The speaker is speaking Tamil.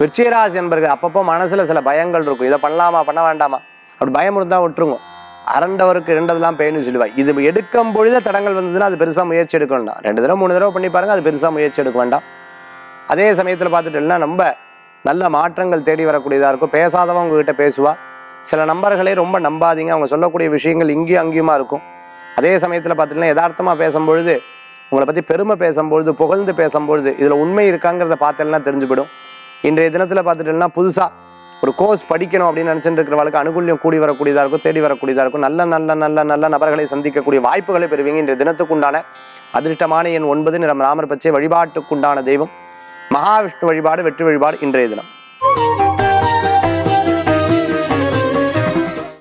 விருச்சிகராசி என்பர்கள் அப்பப்போ மனசுல சில பயங்கள் இருக்கும் இதை பண்ணலாமா பண்ண வேண்டாமா அப்படி பயம் இருந்தா விட்டுருங்க அரண்டவருக்கு இரண்டதெல்லாம் பேன்னு சொல்லுவாய் இது எடுக்கும் பொழுது தடங்கள் வந்ததுன்னா அது பெருசா முயற்சி எடுக்க வேண்டாம் ரெண்டு தடவை மூணு தடவை பண்ணி பாருங்க அது பெருசா முயற்சி எடுக்க வேண்டாம் அதே சமயத்துல பார்த்துட்டோம்னா ரொம்ப நல்ல மாற்றங்கள் தேடி வரக்கூடியதா இருக்கும் பேசாதவங்க உங்ககிட்ட பேசுவா சில நம்பர்களை ரொம்ப நம்பாதீங்க அவங்க சொல்லக்கூடிய விஷயங்கள் இங்கேயும் அங்கேயுமா இருக்கும் அதே சமயத்தில் பார்த்துட்டீங்கன்னா யதார்த்தமா பேசும்பொழுது உங்களை பற்றி பெருமை பேசும்பொழுது புகழ்ந்து பேசும்பொழுது இதில் உண்மை இருக்காங்கிறத பார்த்தேன்னா தெரிஞ்சுவிடும் இன்றைய தினத்தில் பார்த்துட்டோம்னா புதுசாக ஒரு கோர்ஸ் படிக்கணும் அப்படின்னு நினச்சிட்டு இருக்கிறவளுக்கு அனுகூல்யம் கூடி வரக்கூடியதாக இருக்கும் தேடி வரக்கூடியதாக இருக்கும் நல்ல நல்ல நல்ல நல்ல நபர்களை சந்திக்கக்கூடிய வாய்ப்புகளை பெறுவீங்க இன்றைய தினத்துக்குண்டான அதிர்ஷ்டமான எண் ஒன்பது நிறம் ராமர் பச்சை வழிபாட்டுக்குண்டான தெய்வம் மகாவிஷ்ணு வழிபாடு வெற்றி வழிபாடு இன்றைய தினம்